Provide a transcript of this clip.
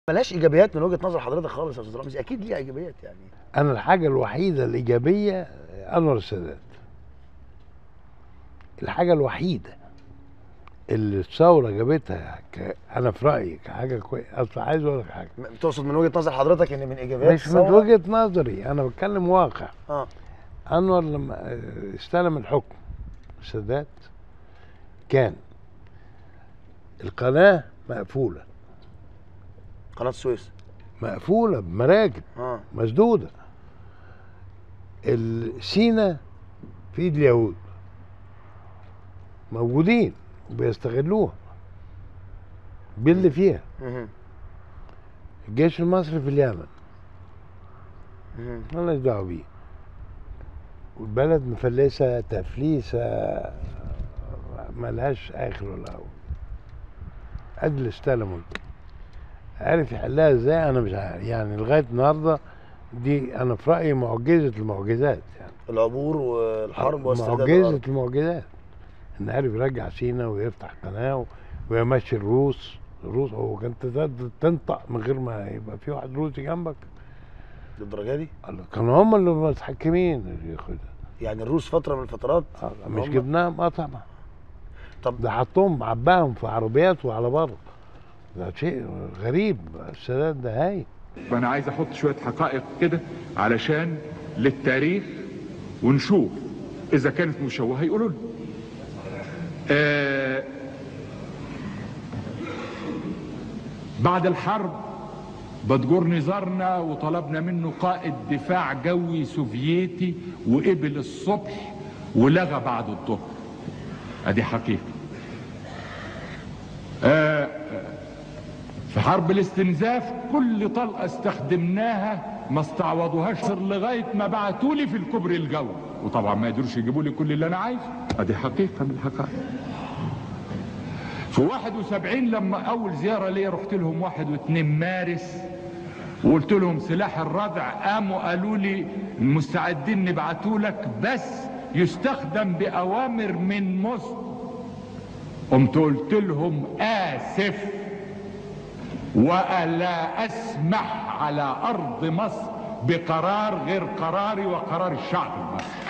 ملهاش ايجابيات من وجهه نظر حضرتك خالص يا استاذ رامز اكيد ليها ايجابيات يعني انا الحاجه الوحيده الايجابيه انور السادات الحاجه الوحيده اللي الثوره جابتها ك... انا في رايي كحاجه كويسه اصل عايز اقول لك حاجه م- تقصد من وجهه نظر حضرتك ان من ايجابيات مش من الثورة- وجهه نظري انا بتكلم واقع اه انور لما آه، استلم الحكم السادات كان القناه مقفوله قناه السويس مقفوله بمراكب اه مسدوده السينا في ايد اليهود موجودين وبيستغلوها باللي فيها مهم. الجيش المصري في اليمن مهم. مالناش دعوه بيه والبلد مفلسه تفليسه ملهاش اخر ولا اول قد اللي استلموا عارف يحلها ازاي انا مش عارف يعني لغايه النهارده دي انا في رايي معجزه المعجزات يعني العبور والحرب واسترداد معجزه الأرض. المعجزات ان عارف يرجع سينا ويفتح قناه و- ويمشي الروس الروس هو كانت تقدر تنطق من غير ما يبقى في واحد روسي جنبك للدرجه دي الله، كانوا هم اللي متحكمين يا أخوي ده. يعني الروس فتره من الفترات آه، مش هم- جبناهم اه طبعا طب ده حطهم عباهم في عربيات وعلى بره ده شيء غريب السادات ده هاي فانا عايز احط شويه حقائق كده علشان للتاريخ ونشوف اذا كانت مشوهه يقولوا لنا آه بعد الحرب بدجورني زارنا وطلبنا منه قائد دفاع جوي سوفيتي وقبل الصبح ولغى بعد الظهر ادي حقيقه آه في حرب الاستنزاف كل طلقة استخدمناها ما استعوضوهاش لغاية ما بعتوا لي في الكوبري الجوي وطبعا ما يقدروش يجيبوا لي كل اللي انا عايزه ادي حقيقة من الحقائق في 71 لما اول زيارة ليا رحت لهم 1 و2 مارس وقلت لهم سلاح الردع قاموا قالوا لي مستعدين نبعتوا لك بس يستخدم باوامر من مصر قمت قلت لهم اسف وألا أسمح على أرض مصر بقرار غير قراري وقرار الشعب المصري